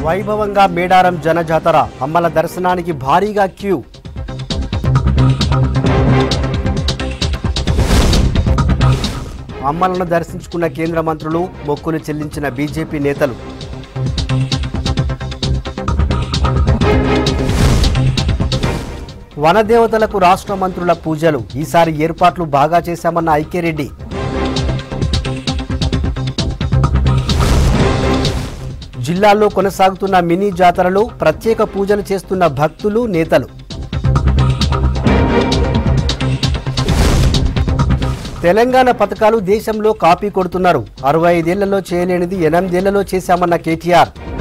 వైభవంగా మేడారం జనజాతర అమ్మల దర్శనానికి భారీగా క్యూ అమ్మలను దర్శించుకున్న కేంద్ర మంత్రులు మొక్కులు చెల్లించిన బీజేపీ నేతలు వనదేవతలకు రాష్ట్ర మంత్రుల పూజలు ఈసారి ఏర్పాట్లు బాగా చేశామన్న ఐక్యరెడ్డి జిల్లాల్లో కొనసాగుతున్న మినీ జాతరలో ప్రత్యేక పూజలు చేస్తున్న భక్తులు నేతలు తెలంగాణ పథకాలు దేశంలో కాపీ కొడుతున్నారు అరవై ఐదేళ్లలో చేయలేనిది ఎనిమిదేళ్లలో చేశామన్న కేటీఆర్